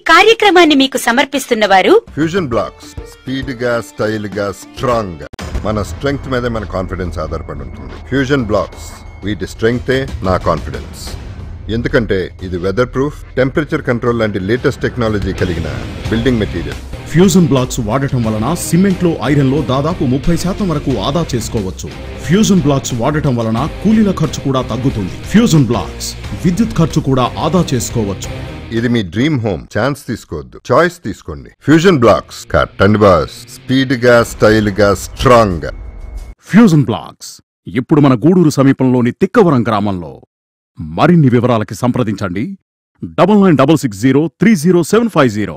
కార్యక్రమాన్ని మీకు సమర్పిస్తున్న వారు ఫ్యూజన్ బ్లాక్స్ స్పీడ్ గా స్టైల్ గా స్ట్రాంగ్ గా మన స్ట్రెంగ్త్ మీదే మన కాన్ఫిడెన్స్ ఆధారపడి ఉంటుంది ఫ్యూజన్ బ్లాక్స్ వీటి స్ట్రెంగ్తే నా కాన్ఫిడెన్స్ ఎందుకంటే ఇది వెదర్ ప్రూఫ్ టెంపరేచర్ కంట్రోల్ లాంటి లేటెస్ట్ టెక్నాలజీ కలిగిన బిల్డింగ్ మెటీరియల్ ఫ్యూజన్ బ్లాక్స్ వాడటం వలన సిమెంట్ లో ఐరన్ లో దాదాపు ముప్పై శాతం వరకు ఆదా చేసుకోవచ్చు ఫ్యూజన్ బ్లాక్స్ వాడటం వలన కూలీల ఖర్చు కూడా తగ్గుతుంది ఫ్యూజన్ బ్లాక్స్ విద్యుత్ ఖర్చు కూడా ఆదా చేసుకోవచ్చు ఇది మీ డ్రీమ్ హోమ్ ఛాన్స్ తీసుకోవద్దు చాయిస్ తీసుకోండి ఫ్యూజన్ బ్లాక్స్ కట్టండి బాస్ స్పీడ్ గా స్టైల్ గా స్ట్రాంగ్ గా ఫ్యూజన్ బ్లాక్స్ ఇప్పుడు మన గూడూరు సమీపంలోని తిక్కవరం గ్రామంలో మరిన్ని వివరాలకి సంప్రదించండి double nine double six zero three zero seven five zero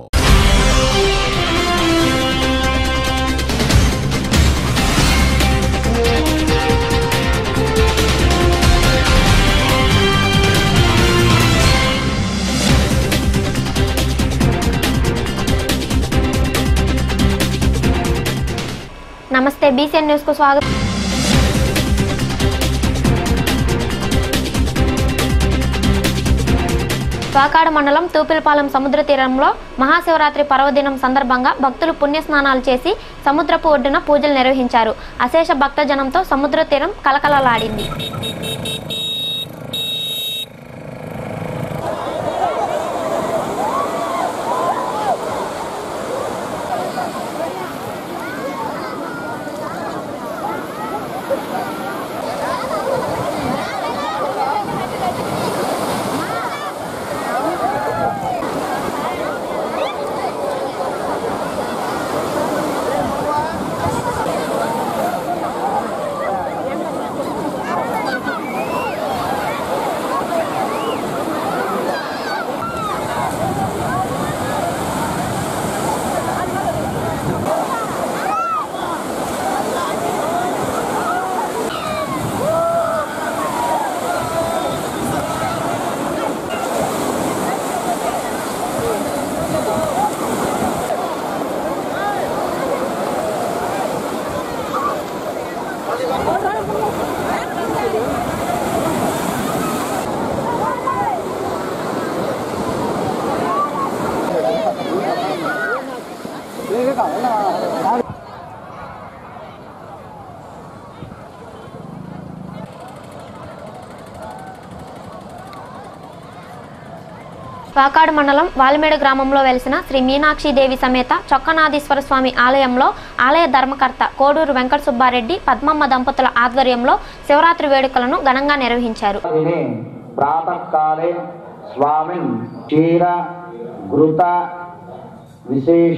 నమస్తే బీసీఎన్ న్యూస్ కు స్వాగతం వాకాడ మండలం తూపిలపాలెం సముద్ర తీరంలో మహాశివరాత్రి పర్వదినం సందర్భంగా భక్తులు పుణ్యస్నానాలు చేసి సముద్రపు ఒడ్డున పూజలు నిర్వహించారు అశేష భక్తజనంతో సముద్ర తీరం కలకలలాడింది వాకాడు మండలం వాలిమేడు గ్రామంలో వెలిసిన శ్రీ మీనాక్షి దేవి సమేత చొక్కనాథీశ్వర స్వామి ఆలయంలో ఆలయ ధర్మకర్త కోడూరు వెంకట సుబ్బారెడ్డి పద్మమ్మ దంపతుల ఆధ్వర్యంలో శివరాత్రి వేడుకలను ఘనంగా నిర్వహించారు दिने प्रातःकाले स्वामिन् क्षीर घृत विशेष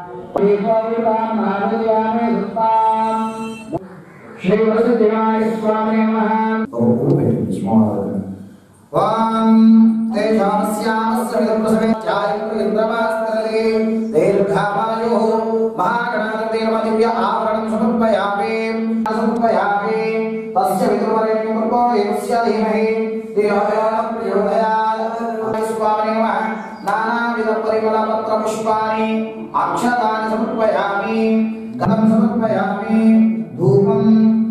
श्रीवसुदेवाय स्वामी वां तेषामस्यामस्य विदर्भसमेत्यायुन्द्रमास्तरे दीर्घामायुः महागणाधिपतिर्मदिव्य आवरणं समर्पयामि समर्पयामि तस्य विदुर्वरेण्यमृगो देवस्य धीमहि धियोयोनं प्रचोदयात् स्वामी नमः नानाविधपरिमलपत्रपुष्पाणि अक्षतानि समर्पयामि गन्धं समर्पयामि धूपम्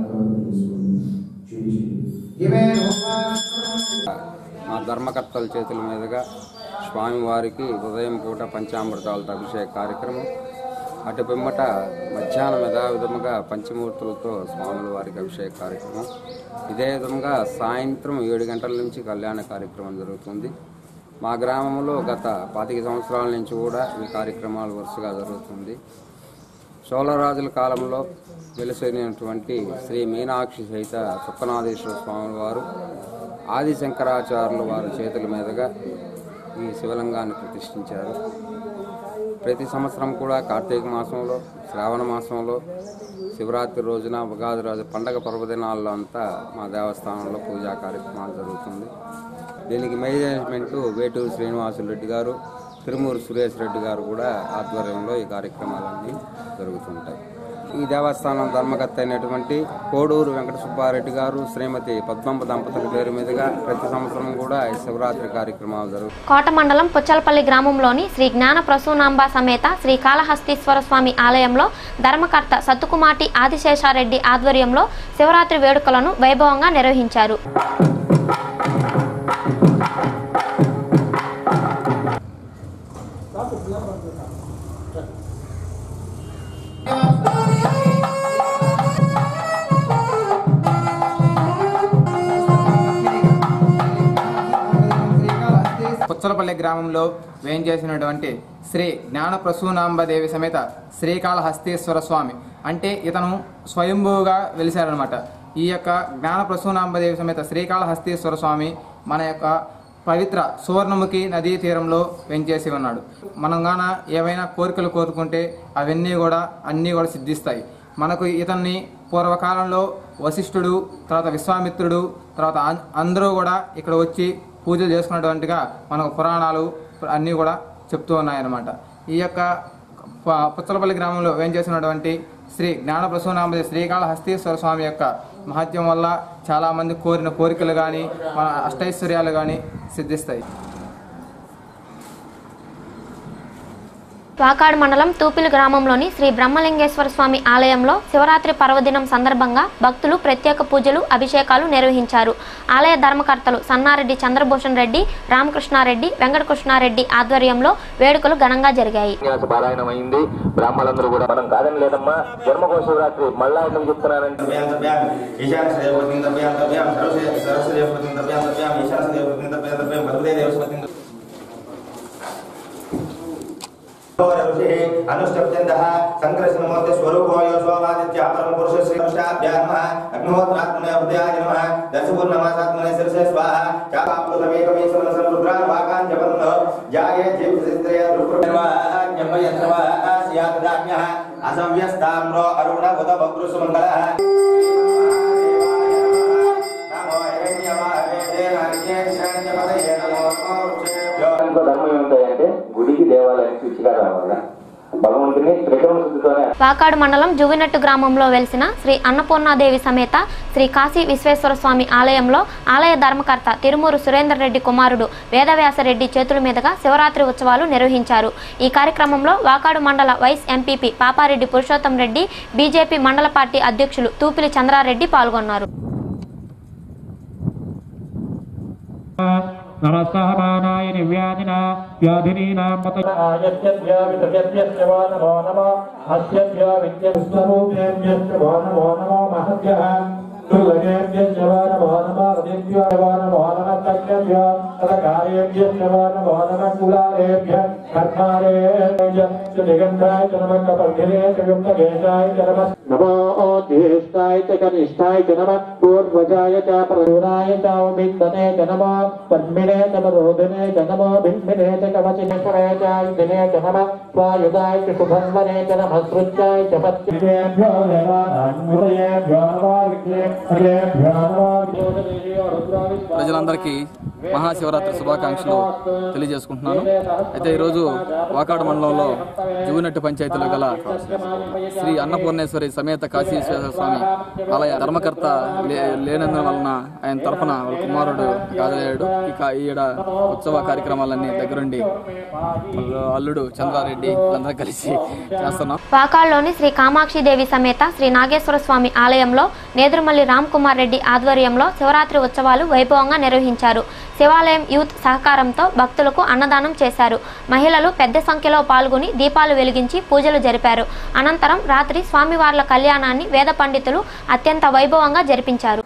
इमे धूपानि మా ధర్మకర్తల చేతుల మీదుగా స్వామివారికి ఉదయం పూట పంచామృతాలతో అభిషేక కార్యక్రమం అటు పిమ్మట మధ్యాహ్నం యథావిధముగా పంచమూర్తులతో స్వాముల వారికి అభిషేక కార్యక్రమం ఇదే విధంగా సాయంత్రం ఏడు గంటల నుంచి కళ్యాణ కార్యక్రమం జరుగుతుంది మా గ్రామంలో గత పాతిక సంవత్సరాల నుంచి కూడా ఈ కార్యక్రమాలు వరుసగా జరుగుతుంది చోళరాజుల కాలంలో వెలిసినటువంటి శ్రీ మీనాక్షి సహిత చుక్కనాథేశ్వర స్వామి వారు ఆది శంకరాచార్యుల వారి చేతుల మీదుగా ఈ శివలింగాన్ని ప్రతిష్ఠించారు ప్రతి సంవత్సరం కూడా కార్తీక మాసంలో శ్రావణ మాసంలో శివరాత్రి రోజున ఉగాది రోజు పండగ పర్వదినాల్లో అంతా మా దేవస్థానంలో పూజా కార్యక్రమాలు జరుగుతుంది దీనికి మేనేజ్మెంట్ వేటూరు శ్రీనివాసులు రెడ్డి గారు తిరుమూరు సురేష్ రెడ్డి గారు కూడా ఆధ్వర్యంలో ఈ కార్యక్రమాలన్నీ జరుగుతుంటాయి ఈ దేవస్థానం ధర్మకర్త అయినటువంటి కోడూరు వెంకట సుబ్బారెడ్డి గారు శ్రీమతి పద్మంబ దంపతుల పేరు మీదుగా ప్రతి సంవత్సరం కూడా ఈ శివరాత్రి కార్యక్రమాలు జరుగుతాయి కోట మండలం పుచ్చలపల్లి గ్రామంలోని శ్రీ జ్ఞాన ప్రసూనాంబ సమేత శ్రీ కాళహస్తీశ్వర స్వామి ఆలయంలో ధర్మకర్త సత్తుకుమాటి ఆదిశేషారెడ్డి ఆధ్వర్యంలో శివరాత్రి వేడుకలను వైభవంగా నిర్వహించారు పుచ్చలపల్లి గ్రామంలో వేయించేసినటువంటి శ్రీ జ్ఞాన ప్రసూనాంబదేవి సమేత శ్రీకాళహస్తీశ్వర స్వామి అంటే ఇతను స్వయంభూగా వెలిశారనమాట ఈ యొక్క జ్ఞాన ప్రసూనాంబదేవి సమేత శ్రీకాళహస్తీశ్వర స్వామి మన యొక్క పవిత్ర సువర్ణముఖి నదీ తీరంలో వెంచేసి ఉన్నాడు మనం గాన ఏవైనా కోరికలు కోరుకుంటే అవన్నీ కూడా అన్నీ కూడా సిద్ధిస్తాయి మనకు ఇతన్ని పూర్వకాలంలో వశిష్ఠుడు తర్వాత విశ్వామిత్రుడు తర్వాత అన్- అందరూ కూడా ఇక్కడ వచ్చి పూజలు చేసుకున్నటువంటిగా మనకు పురాణాలు అన్నీ కూడా చెప్తూ ఉన్నాయన్నమాట ఈ యొక్క ప- పుచ్చలపల్లి గ్రామంలో వేంచేసినటువంటి శ్రీ జ్ఞానప్రసూనాంబ శ్రీకాళహస్తీశ్వర స్వామి యొక్క మహత్యం వల్ల చాలామంది కోరిన కోరికలు కానీ మన అష్టైశ్వర్యాలు కానీ సిద్ధిస్తాయి వాకాడు మండలం తూపిలి గ్రామంలోని శ్రీ బ్రహ్మలింగేశ్వర స్వామి ఆలయంలో శివరాత్రి పర్వదినం సందర్భంగా భక్తులు ప్రత్యేక పూజలు అభిషేకాలు నిర్వహించారు ఆలయ ధర్మకర్తలు సన్నారెడ్డి చంద్రభూషణ్ రెడ్డి రామకృష్ణారెడ్డి వెంకటకృష్ణారెడ్డి ఆధ్వర్యంలో వేడుకలు ఘనంగా జరిగాయి ఉపన్యాస పారాయణం అయింది బ్రాహ్మణులందరూ కూడా మనం కాదని లేదమ్మా జన్మకోశ శివరాత్రి మళ్ళా ఎందుకు చెప్తున్నానంటే అనుష్టప్యందః సంకృష్ణమూర్తి స్వరూపోయో సోమాదిత్య పరమ పురుష శ్రీ నమః అగ్నిహోత్రాత్మనే ఉదయాయ నమః దశపూర్ణమాసాత్మనే శిరసే స్వాహ చాపాప్లుతమేకమేశ్వర సంరుద్రాన్ వాకాన్ జపన్న జాయే జీవసిద్రయ రుక్రమయస్వాస్యాదాజ్ఞః అసవ్యస్తామ్రో అరుణ ఉద బగ్రు సుమంగళః నమో హిరణ్యమావేదే నారికేశాన్యపదయే నమో దాంట్లో ధర్మం ఏమిటాయంటే గుడికి దేవాలయానికి శుచిగా రావాలా భగవంతుని త్రికరణ శుద్ధితోనే వాకాడు మండలం జువినట్టు గ్రామంలో వెలిసిన శ్రీ అన్నపూర్ణాదేవి సమేత శ్రీ కాశీ విశ్వేశ్వర స్వామి ఆలయంలో ఆలయ ధర్మకర్త తిరుమూరు సురేందర్ రెడ్డి కుమారుడు వేదవ్యాసరెడ్డి చేతుల మీదుగా శివరాత్రి ఉత్సవాలు నిర్వహించారు ఈ కార్యక్రమంలో వాకాడు మండల vice MPP Papareddy Purushottam Reddy BJP మండల పార్టీ అధ్యక్షులు తూపిలి చంద్రారెడ్డి పాల్గొన్నారు నమస్కారాయ నివ్యాధిన వ్యాధినీనాం మత ఆయత్య వితయత్య వా నమో నమో హస్య విద్య స్వరూపేభ్యస్య వా నమో నమో మహద్యః దుర్గేభ్యస్య వా నమో నమో హృదిభ్యో వా నమో నమః తక్ష్యభ్యో తదకార్యేభ్యస్య వా నమో నమః కులాలేభ్య కర్మారేభ్య దిగంధాయ చ నమః కపర్ధినే చ యుక్తకేశాయ చ నమః నమో జ్యేష్ఠాయ చ కనిష్ఠాయ చ నమః పూర్వజాయ చ ప్రయురాయ చ విందనే చ నమో పద్మినే చ మరోదినే చ నమో భిన్మినే చ కవచినేశ్వరే చ దినే చ నమః స్వాయుధాయ చ సుధన్వనే చ నమః సృత్యాయ చ పత్యేభ్యో దేవానాన్ముదయేభ్యో నమో విఘ్నేభ్యో నమో ప్రజలందరికీ మహాశివరాత్రి శుభాకాంక్షలు తెలియజేసుకుంటున్నాను అయితే ఈరోజు వాకాడు మండలంలో జువినట్టు పంచాయతీలో గల శ్రీ అన్నపూర్ణేశ్వరి సమేత కాశీ విశ్వేశ్వర స్వామి ఆలయ ధర్మకర్త లే లేనందున వలన ఆయన తరఫున వాళ్ళ కుమారుడు హాజరయ్యాడు ఇక ఈడ ఉత్సవ కార్యక్రమాలన్నీ దగ్గరుండి వాళ్ళ అల్లుడు చంద్రారెడ్డి వీళ్ళందరూ కలిసి చేస్తున్నాం వాకాళ్లోని శ్రీ కామాక్షిదేవి సమేత శ్రీ నాగేశ్వర స్వామి ఆలయంలో నేదురుమల్లి రామ్ కుమార్ రెడ్డి ఆధ్వర్యంలో శివరాత్రి ఉత్సవాలు వైభవంగా నిర్వహించారు శివాలయం యూత్ సహకారంతో భక్తులకు అన్నదానం చేశారు మహిళలు పెద్ద సంఖ్యలో పాల్గొని దీపాలు వెలిగించి పూజలు జరిపారు అనంతరం రాత్రి స్వామివార్ల కళ్యాణాన్ని వేద పండితులు అత్యంత వైభవంగా జరిపించారు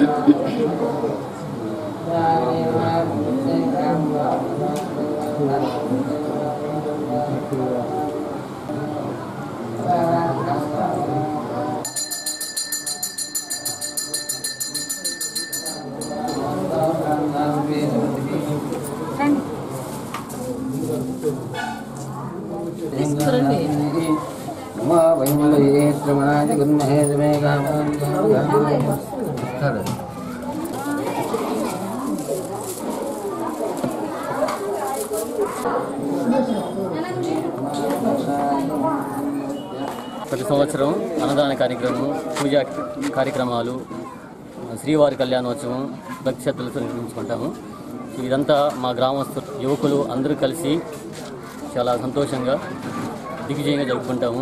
ప్రతి సంవత్సరం అన్నదాన కార్యక్రమం పూజా కార్యక్రమాలు శ్రీవారి కళ్యాణోత్సవం భక్తి శ్రద్ధలతో నిర్వహించుకుంటాము సో ఇదంతా మా గ్రామస్తు యువకులు అందరూ కలిసి చాలా సంతోషంగా దిగ్విజయంగా జరుపుకుంటాము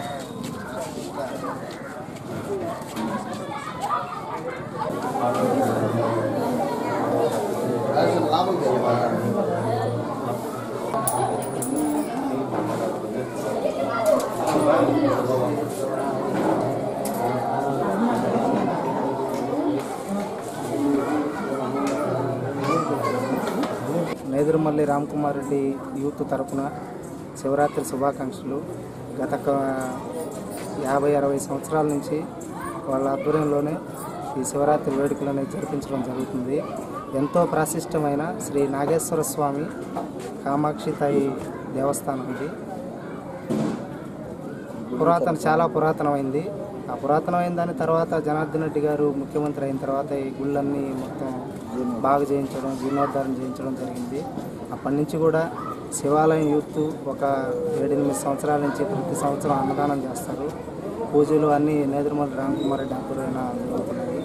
నేదురుమల్లి రామ్కుమార్ రెడ్డి యూత్ తరపున శివరాత్రి శుభాకాంక్షలు గత క- యాభై అరవై సంవత్సరాల నుంచి వాళ్ళ ఆధ్వర్యంలోనే ఈ శివరాత్రి వేడుకలు అనేది జరిపించడం జరుగుతుంది ఎంతో ప్రాశిష్టమైన శ్రీ నాగేశ్వర స్వామి కామాక్షి తాయి దేవస్థానం ఇది పురాతన చాలా పురాతనమైంది ఆ పురాతనమైన దాని తర్వాత జనార్దన్ రెడ్డి గారు ముఖ్యమంత్రి అయిన తర్వాత ఈ గుళ్ళన్నీ మొత్తం బాగు చేయించడం జీర్ణోద్ధారం చేయించడం జరిగింది అప్పటి నుంచి కూడా శివాలయం యూత్ ఒక ఏడెనిమిది సంవత్సరాల నుంచి ప్రతి సంవత్సరం అన్నదానం చేస్తారు పూజలు అన్నీ నేదురుమల్లి రామకుమార్ రెడ్డి ఆధ్వర్యంలో జరుగుతున్నాయి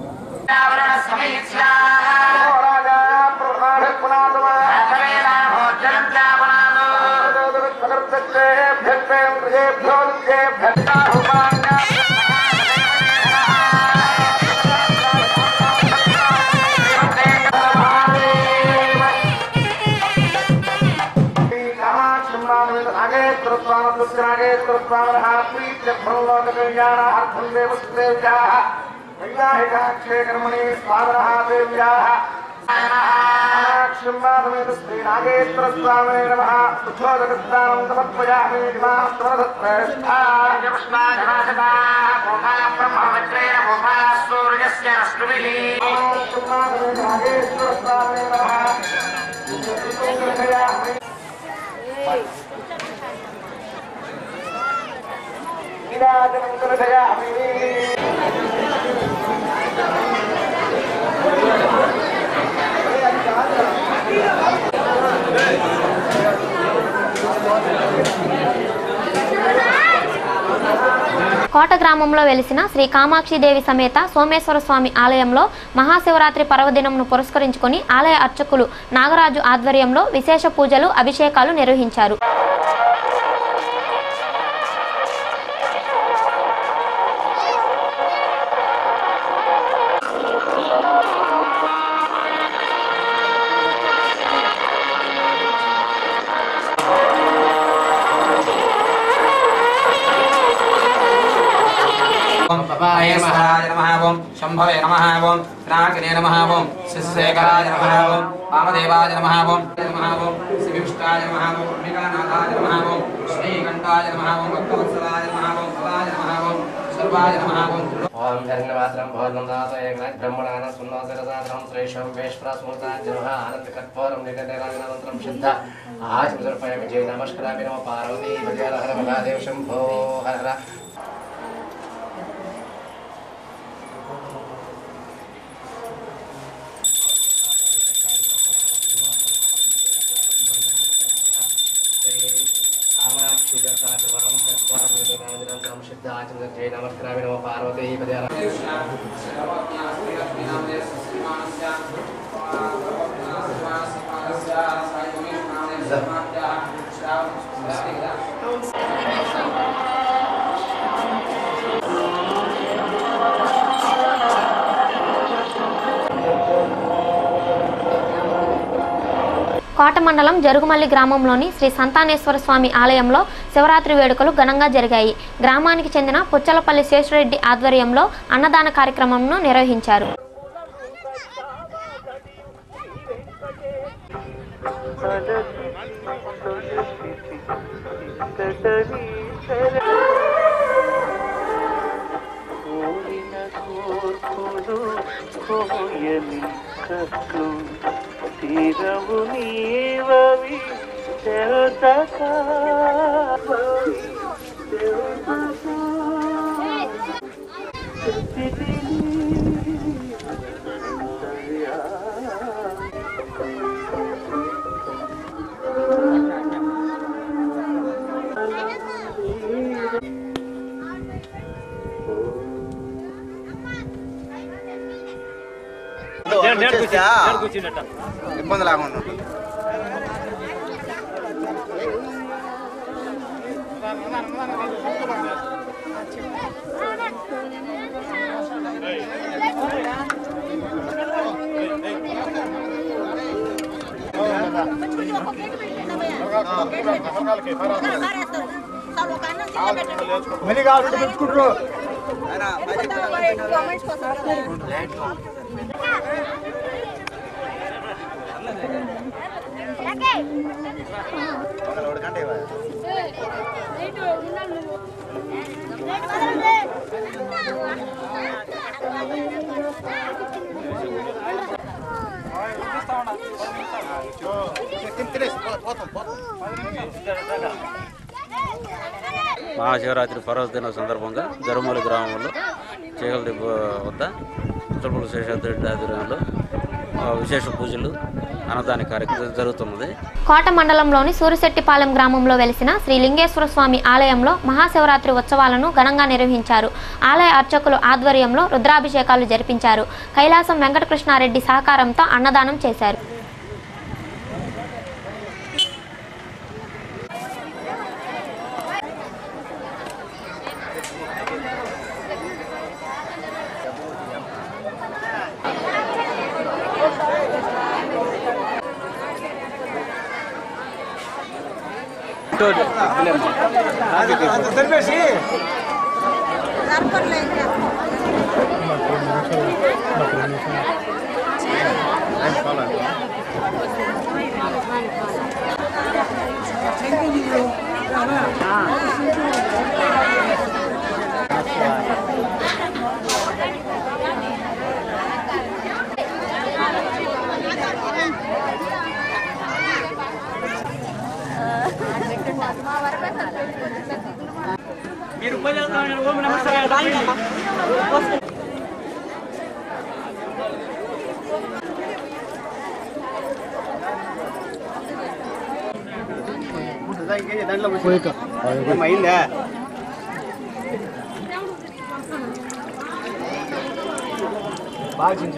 కోట గ్రామంలో వెలిసిన శ్రీ కామాక్షిదేవి సమేత సోమేశ్వర స్వామి ఆలయంలో మహాశివరాత్రి పర్వదినంను పురస్కరించుకొని ఆలయ అర్చకులు నాగరాజు ఆధ్వర్యంలో విశేష పూజలు అభిషేకాలు నిర్వహించారు ఓం పపాయ నమః నమః ఓం శంభవే నమః ఓం వినాయకనే నమః ఓం శశిశేఖరాయ నమః ఓం వామదేవాయ నమః ఓం నమః ఓం శివిష్టాయ నమః ఓం అంబికానాథాయ నమః ఓం శ్రీకంఠాయ నమః ఓం భక్తవత్సలాయ నమః ఓం పదాయ నమః ఓం సర్వాయ నమః ఓం ఓం ధర్మవాసరం భోర్నందాసయ బ్రహ్మణాన సున్నాసరసాదరం శ్రేషం వేష్ప్రస్మృతాంజనః ఆనందకర్పూరం నిగటరాగనంతరం సిద్ధ ఆచమసర్పయామి జయ నమస్కరామి నమ పార్వతీ భజర హర మహాదేవ శంభో హర హర సిద్ధ ఆచమసర్ జయ నమస్కరామి నమ పార్వతీ భజర కోట మండలం జరుగుమల్లి గ్రామంలోని శ్రీ సంతానేశ్వర స్వామి ఆలయంలో శివరాత్రి వేడుకలు ఘనంగా జరిగాయి గ్రామానికి చెందిన పుచ్చలపల్లి శేషరెడ్డి ఆధ్వర్యంలో అన్నదాన కార్యక్రమంను నిర్వహించారు తీరవు నీవవి తెలుసకా ఇబ్బంది లేకుండా మహాశివరాత్రి పర్వదిన సందర్భంగా జరుమూలి గ్రామంలో చేగల దిబ్బ వద్ద ఉత్తరపల్లి శేషాద్రి ఆధ్వర్యంలో ఆ, విశేష పూజలు అన్నదాన కార్యక్రమం జరుగుతున్నది కోట మండలంలోని సూరిశెట్టిపాలెం గ్రామంలో వెలిసిన శ్రీ లింగేశ్వర స్వామి ఆలయంలో మహాశివరాత్రి ఉత్సవాలను ఘనంగా నిర్వహించారు ఆలయ అర్చకులు ఆధ్వర్యంలో రుద్రాభిషేకాలు జరిపించారు కైలాసం వెంకటకృష్ణారెడ్డి సహకారంతో అన్నదానం చేశారు అయిందా బాగా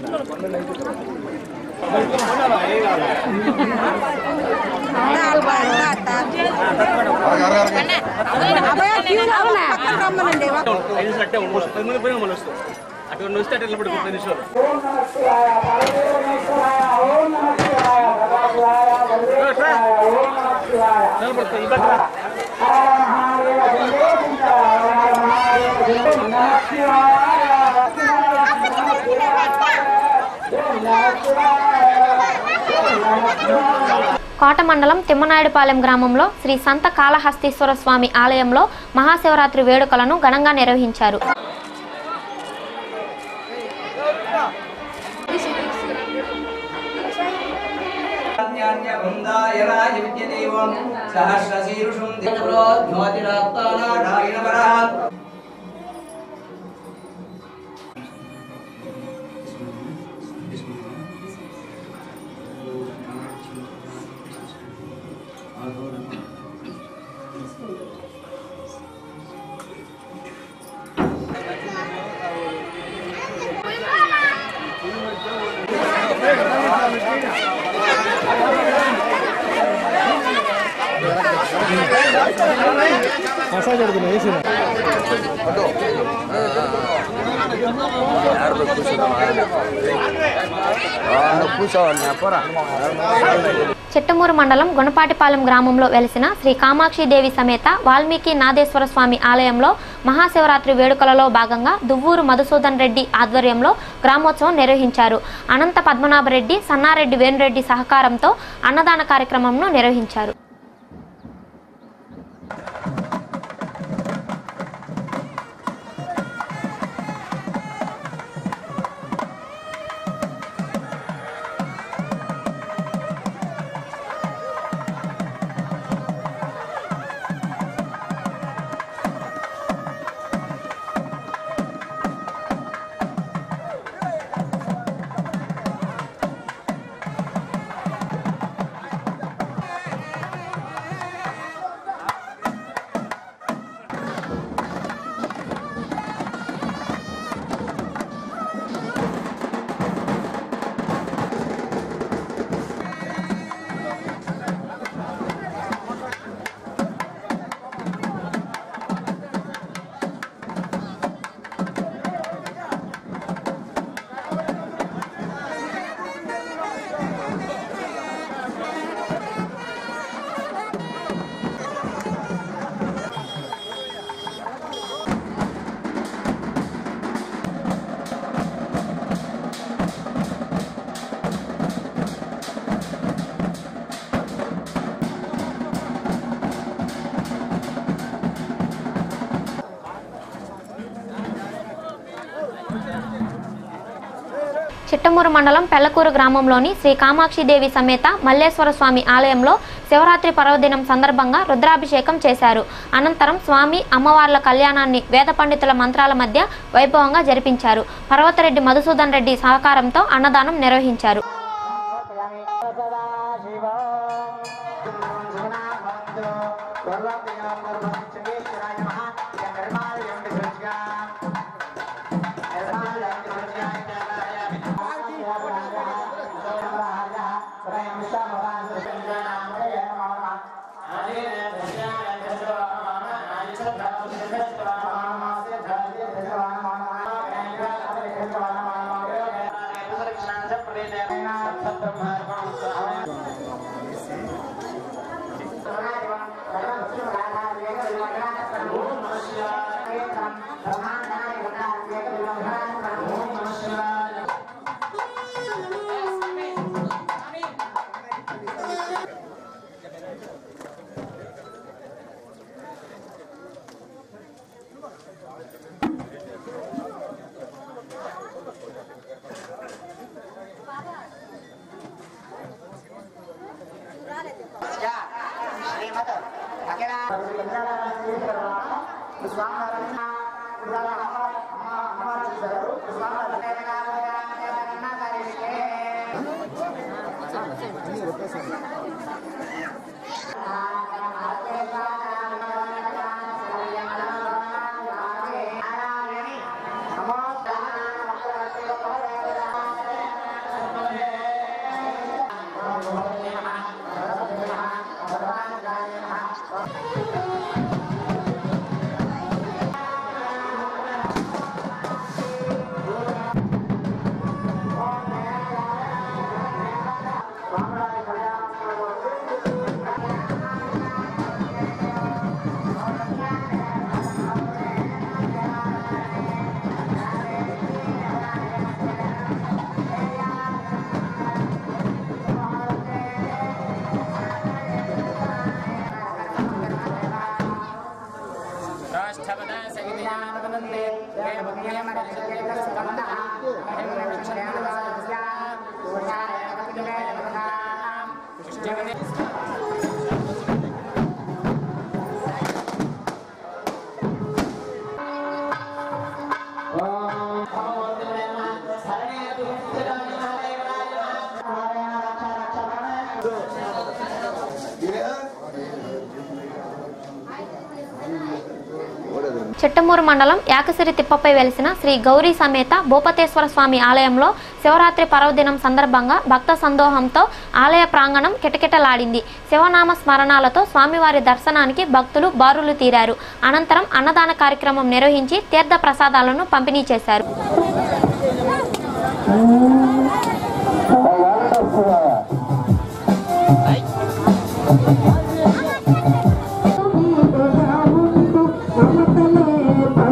అటు వస్తే అటు వెళ్ళబడి ముప్పై నిమిషాలు నిలబడుతుంది ఈ పక్కన కోట మండలం తిమ్మనాయుడుపాలెం గ్రామంలో శ్రీ సంత కాళహస్తీశ్వర స్వామి ఆలయంలో మహాశివరాత్రి వేడుకలను ఘనంగా నిర్వహించారు బృందాయనాయ విద్యదేవం సహస్రశీరుషం జ్యోతిరాప్తానారాయణ వరః చిట్టమూరు మండలం గుణపాటిపాలెం గ్రామంలో వెలిసిన శ్రీ కామాక్షి దేవి సమేత వాల్మీకి నాదేశ్వర స్వామి ఆలయంలో మహాశివరాత్రి వేడుకలలో భాగంగా దువ్వూరు మధుసూదన్ రెడ్డి ఆధ్వర్యంలో గ్రామోత్సవం నిర్వహించారు అనంత పద్మనాభరెడ్డి సన్నారెడ్డి వేణురెడ్డి సహకారంతో అన్నదాన కార్యక్రమంను నిర్వహించారు చిట్టమూరు మండలం పెళ్లకూరు గ్రామంలోని శ్రీ కామాక్షిదేవి సమేత మల్లేశ్వర స్వామి ఆలయంలో శివరాత్రి పర్వదినం సందర్భంగా రుద్రాభిషేకం చేశారు అనంతరం స్వామి అమ్మవార్ల కళ్యాణాన్ని వేద పండితుల మంత్రాల మధ్య వైభవంగా జరిపించారు పర్వతరెడ్డి మధుసూదన్ రెడ్డి సహకారంతో అన్నదానం నిర్వహించారు చిట్టమూరు మండలం యాకసిరి తిప్పపై వెలిసిన శ్రీ గౌరీ సమేత భూపతేశ్వర స్వామి ఆలయంలో శివరాత్రి పర్వదినం సందర్భంగా భక్త సందోహంతో ఆలయ ప్రాంగణం కిటకిటలాడింది శివనామ స్మరణాలతో స్వామివారి దర్శనానికి భక్తులు బారులు తీరారు అనంతరం అన్నదాన కార్యక్రమం నిర్వహించి తీర్థ ప్రసాదాలను పంపిణీ చేశారు Thank you.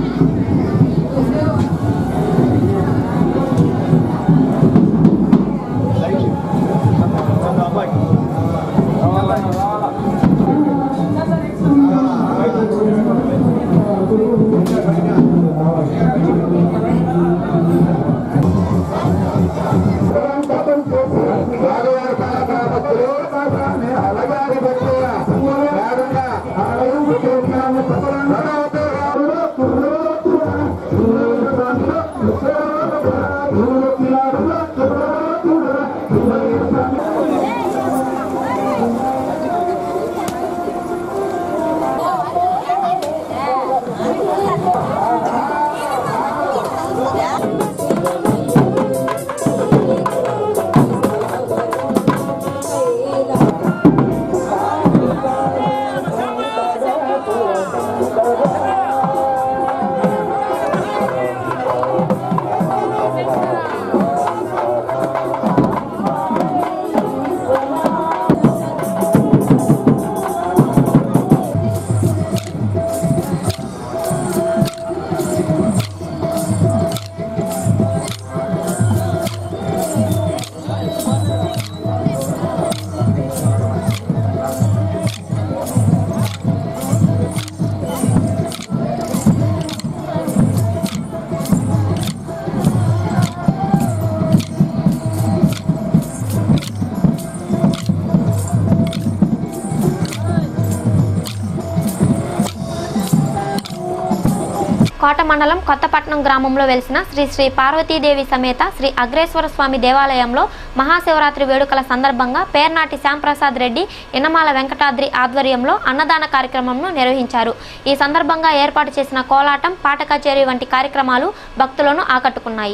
కోట మండలం కొత్తపట్నం గ్రామంలో వెలిసిన శ్రీ శ్రీ పార్వతీదేవి సమేత శ్రీ అగ్రేశ్వర స్వామి దేవాలయంలో మహాశివరాత్రి వేడుకల సందర్భంగా పేర్నాటి శ్యాంప్రసాద్ రెడ్డి ఇనమాల వెంకటాద్రి ఆధ్వర్యంలో అన్నదాన కార్యక్రమంను నిర్వహించారు ఈ సందర్భంగా ఏర్పాటు చేసిన కోలాటం పాట కచేరీ వంటి కార్యక్రమాలు భక్తులను ఆకట్టుకున్నాయి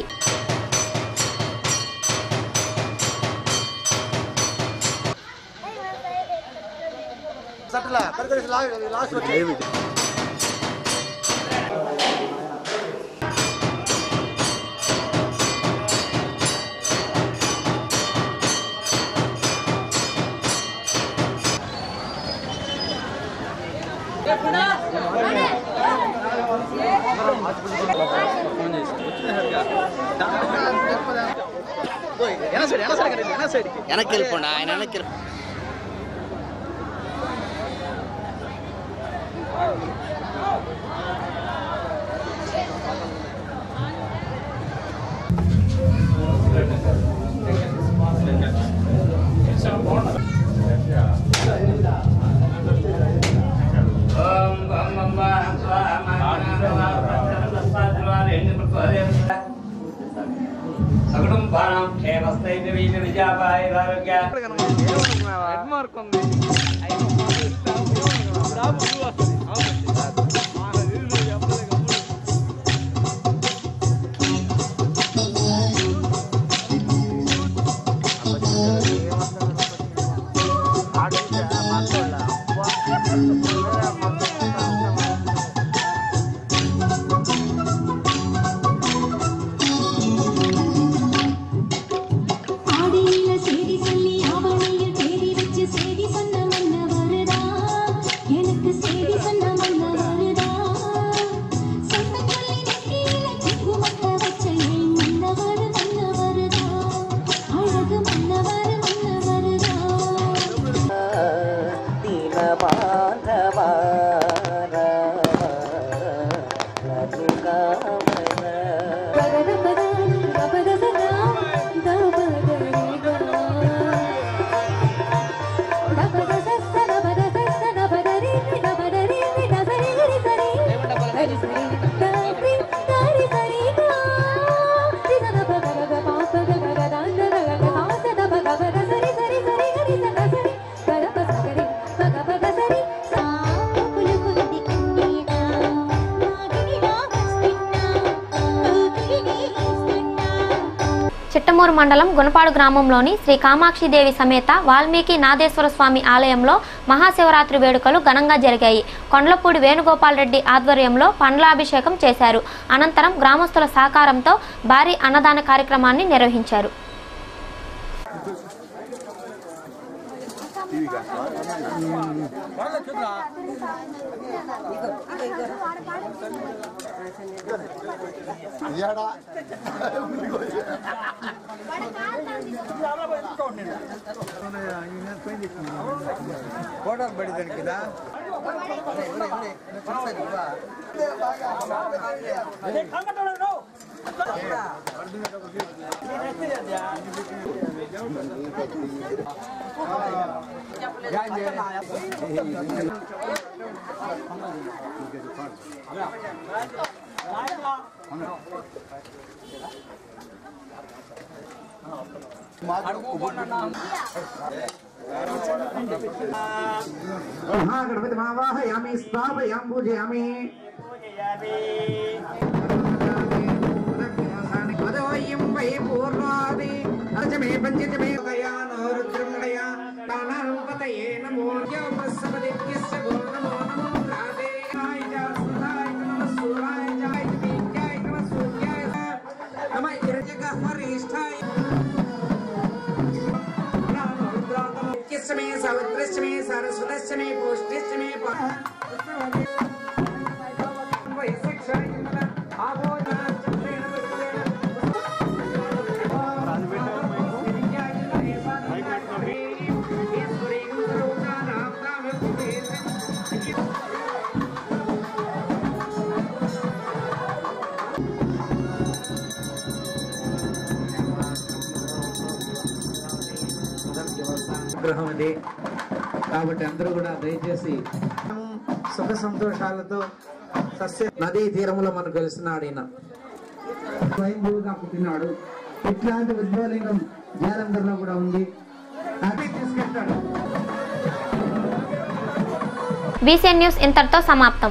వెనక్కి వెళ్ళిపోండి ఆయన వెనక్కి వెళ్ళి- సకుటుంబానం క్షేమస్థైర్య వీర్య విజయాపాయ ఆరోగ్య ஆடியில செய்தி சொல்லி ஆவணியில் தேடி வச்சு செய்தி சொன்ன மன்ன வருதா எனக்கு செய்தி சொன்ன மன்ன வருதா சொந்த சொல்லி நெத்தியில குங்குமத்தை வச்ச என் மன்னவர் மன்ன வருதா அழகு மன்னவர் மன்ன வருதா చిట్టమూరు మండలం గుణపాడు గ్రామంలోని శ్రీ కామాక్షిదేవి సమేత వాల్మీకి నాదేశ్వర స్వామి ఆలయంలో మహాశివరాత్రి వేడుకలు ఘనంగా జరిగాయి కొండ్లపూడి వేణుగోపాల్ రెడ్డి ఆధ్వర్యంలో పండ్లాభిషేకం చేశారు అనంతరం గ్రామస్తుల సహకారంతో భారీ అన్నదాన కార్యక్రమాన్ని నిర్వహించారు ಫೋಟೋ ಬಡಿದಕ್ಕಿದ महागणपति मावाहयामि स्थापयामि पूजयामि पदोयं वै पूर्णादि अर्चमे पञ्चमे दयानो रुद्रमणया तानानुपतये नमो यौमस्सपदित्यस्य भो नमो नमो राधेयाय च सुधाय च नमः सूराय च च वीर्याय नमः सूर्याय नमः इरजगः वरिष्ठाय किस्मे सावित्रस्मे सरस्वतस्मे पुष्टिस्मे గ్రహం ఇది కాబట్టి అందరూ కూడా దయచేసి సుఖ సంతోషాలతో సస్య నదీ తీరంలో మనకు వెలిసినాడు ఈయన స్వయంభూగా పుట్టినాడు ఇట్లాంటి ఉద్భవలింగం జాలంధర్లో కూడా ఉంది అది తీసుకెళ్తాడు బీసీఎన్ న్యూస్ ఇంతటితో సమాప్తం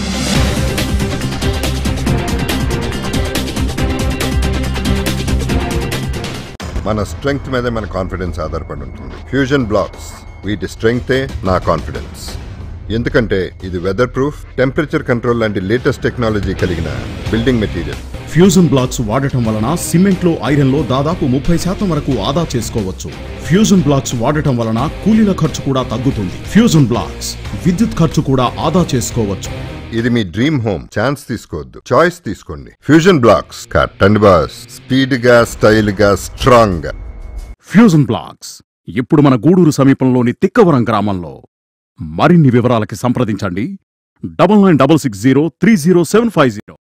మన స్ట్రెంగ్త్ మీదే మన కాన్ఫిడెన్స్ ఆధారపడి ఉంటుంది ఫ్యూజన్ బ్లాక్స్ వీటి స్ట్రెంగ్తే నా కాన్ఫిడెన్స్ ఎందుకంటే ఇది వెదర్ ప్రూఫ్ టెంపరేచర్ కంట్రోల్ లాంటి లేటెస్ట్ టెక్నాలజీ కలిగిన బిల్డింగ్ మెటీరియల్ ఫ్యూజన్ బ్లాక్స్ వాడటం వలన సిమెంట్లో ఐరన్లో దాదాపు ముప్పై శాతం వరకు ఆదా చేసుకోవచ్చు ఫ్యూజన్ బ్లాక్స్ వాడటం వలన కూలీల ఖర్చు కూడా తగ్గుతుంది ఫ్యూజన్ బ్లాక్స్ విద్యుత్ ఖర్చు కూడా ఆదా చేసుకోవచ్చు ఇది మీ డ్రీమ్ హోమ్ ఛాన్స్ తీసుకోవద్దు చాయిస్ తీసుకోండి ఫ్యూజన్ బ్లాక్స్ కట్టండి బాస్ స్పీడ్ గా స్టైల్ గా స్ట్రాంగ్ గా ఫ్యూజన్ బ్లాక్స్ ఇప్పుడు మన గూడూరు సమీపంలోని తిక్కవరం గ్రామంలో మరిన్ని వివరాలకి సంప్రదించండి double nine double six zero three zero seven five zero